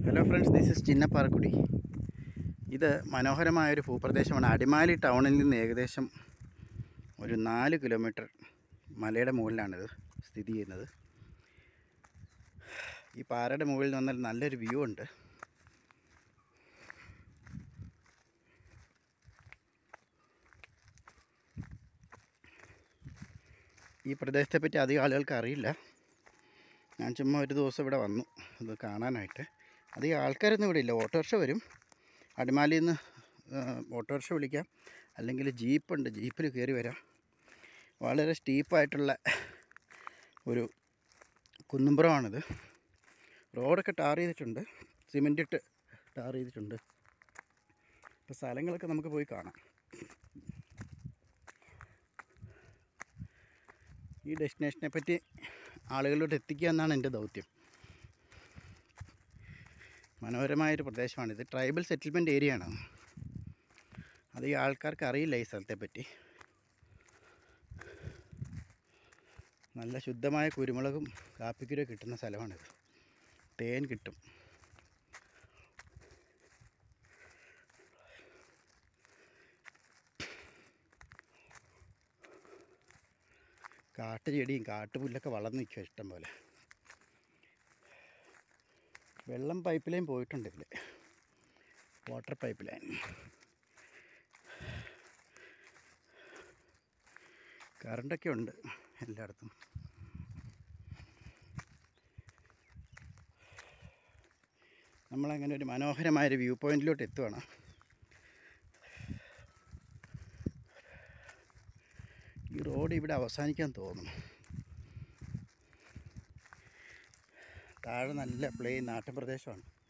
hello friends this is Chinnapparakudi ഇത് മനോഹരമായൊരു ഭൂപ്രദേശമാണ് അടിമാലി ടൗണിൽ നിന്ന് ഏകദേശം ഒരു നാല് കിലോമീറ്റർ മലയുടെ മുകളിലാണിത് സ്ഥിതി ചെയ്യുന്നത് ഈ പാറയുടെ മുകളിൽ വന്നാൽ നല്ലൊരു വ്യൂ ഉണ്ട് ഈ പ്രദേശത്തെപ്പറ്റി അധികം ആളുകൾക്ക് അറിയില്ല ഞാൻ ചുമ്മാ ഒരു ദിവസം ഇവിടെ വന്നു ഇത് കാണാനായിട്ട് അധികം ആൾക്കാരൊന്നും ഇവിടെ ഇല്ല ഓട്ടോറിക്ഷ വരും അടിമാലിയിൽ നിന്ന് ഓട്ടോറിക്ഷ വിളിക്കാം അല്ലെങ്കിൽ ജീപ്പുണ്ട് ജീപ്പിൽ കയറി വരാം വളരെ സ്റ്റീപ്പായിട്ടുള്ള ഒരു കുന്നുംപുറമാണിത് റോഡൊക്കെ ടാർ ചെയ്തിട്ടുണ്ട് സിമെൻ്റ് ഇട്ട് ടാർ ചെയ്തിട്ടുണ്ട് അപ്പോൾ സ്ഥലങ്ങളൊക്കെ നമുക്ക് പോയി കാണാം ഈ ഡെസ്റ്റിനേഷനെ പറ്റി ആളുകളിലോട്ട് എത്തിക്കുക എന്നാണ് എൻ്റെ ദൗത്യം മനോഹരമായൊരു പ്രദേശമാണിത് ട്രൈബൽ സെറ്റിൽമെൻറ്റ് ഏരിയ ആണ് അത് ഈ ആൾക്കാർക്ക് അറിയില്ല ഈ സ്ഥലത്തെ പറ്റി നല്ല ശുദ്ധമായ കുരുമുളകും കാപ്പിക്കുരും കിട്ടുന്ന സ്ഥലമാണിത് തേൻ കിട്ടും കാട്ടുചെടിയും കാട്ടുപുല്ലൊക്കെ വളർന്നു നിൽക്കുക ഇഷ്ടം പോലെ വെള്ളം പൈപ്പ് ലൈൻ പോയിട്ടുണ്ട് ഇതിൽ വാട്ടർ പൈപ്പ് ലൈൻ കറണ്ടൊക്കെ ഉണ്ട് എല്ലായിടത്തും നമ്മളങ്ങനെ ഒരു മനോഹരമായൊരു വ്യൂ പോയിന്റിലോട്ട് എത്തുവാണ് ഈ റോഡ് ഇവിടെ അവസാനിക്കാൻ തോന്നുന്നു താഴെ നല്ല പ്ലെയിൻ നാട്ടുപ്രദേശമാണ്